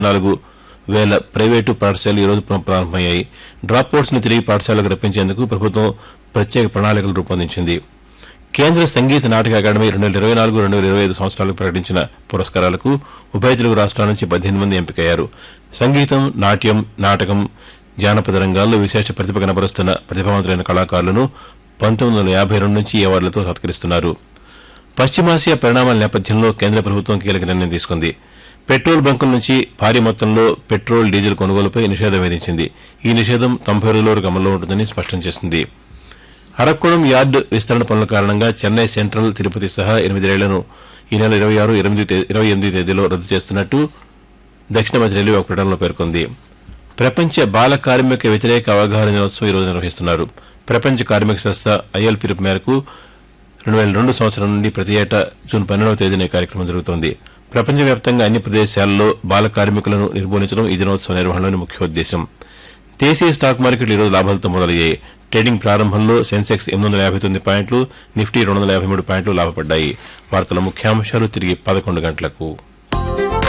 నాలుగు వేల ప్రైవేటు పాఠశాలలు ఈ రోజు పునః ప్రారంభమయ్యాయి డ్రాప్ అవుట్స్ ను తిరిగి పాఠశాలకు రప్పించేందుకు ప్రభుత్వం ప్రత్యేక ప్రణాళికలు రూపొందించింది కేంద్ర సంగీత నాటక అకాడమీ రెండు వేల ఇరవై నాలుగు రెండు వేల ఇరవై ఐదు సంవత్సరాలకు ప్రకటించిన పురస్కారాలకు ఉభయ తెలుగు రాష్ట్రాల నుంచి పద్దెనిమిది మంది ఎంపికయ్యారు సంగీతం నాట్యం నాటకం జానపద రంగాల్లో విశేష ప్రతిభ కనబరుస్తున్న ప్రతిభావంతులైన కళాకారులను పంతొమ్మిది వందల యాభై రెండు నుంచి ఈ అవార్డులతో సత్కరిస్తున్నారు పశ్చిమాసియా పరిణామాల నేపథ్యంలో కేంద్ర ప్రభుత్వం కీలక నిర్ణయం తీసుకుంది పెట్రోల్ బంకుల నుంచి భారీ మొత్తంలో పెట్రోల్ డీజిల్ కొనుగోలుపై నిషేధం విధించింది ఈ నిషేధం తొంభై రోజుల వరకు అమల్లో ఉంటుందని స్పష్టం చేసింది అరక్కోణం యార్డు విస్తరణ పనుల కారణంగా చెన్నై సెంట్రల్ తిరుపతి సహా ఎనిమిది రైళ్లను ఈ నెల ఇరవై ఆరు ఎనిమిది తే- ఇరవై ఎనిమిది తేదీలో రద్దు చేస్తున్నట్టు దక్షిణ మధ్య రైల్వే ఒక ప్రకటనలో పేర్కొంది ప్రపంచ బాల కార్మిక వ్యతిరేక అవగాహన దినోత్సవం ఈరోజు నిర్వహిస్తున్నారు ప్రపంచ కార్మిక సంస్థ ఐఎల్ పిలుపు మేరకు రెండు వేల రెండు సంవత్సరం నుండి ప్రతి ఏటా జూన్ పన్నెండవ తేదీన ఈ కార్యక్రమం జరుగుతోంది ప్రపంచవ్యాప్తంగా అన్ని ప్రదేశాల్లో బాల కార్మికులను నిర్మూలించడం ఈ దినోత్సవ నిర్వహణలోని ముఖ్య ఉద్దేశం దేశీయ స్టాక్ మార్కెట్లు ఈరోజు లాభాలతో మొదలయ్యాయి ట్రేడింగ్ ప్రారంభంలో సెన్సెక్స్ ఎనిమిది వందల యాభై తొమ్మిది పాయింట్లు నిఫ్టీ రెండు వందల యాభై మూడు పాయింట్లు లాభపడ్డాయి వార్తల ముఖ్యాంశాలు తిరిగి పదకొండు గంటలకు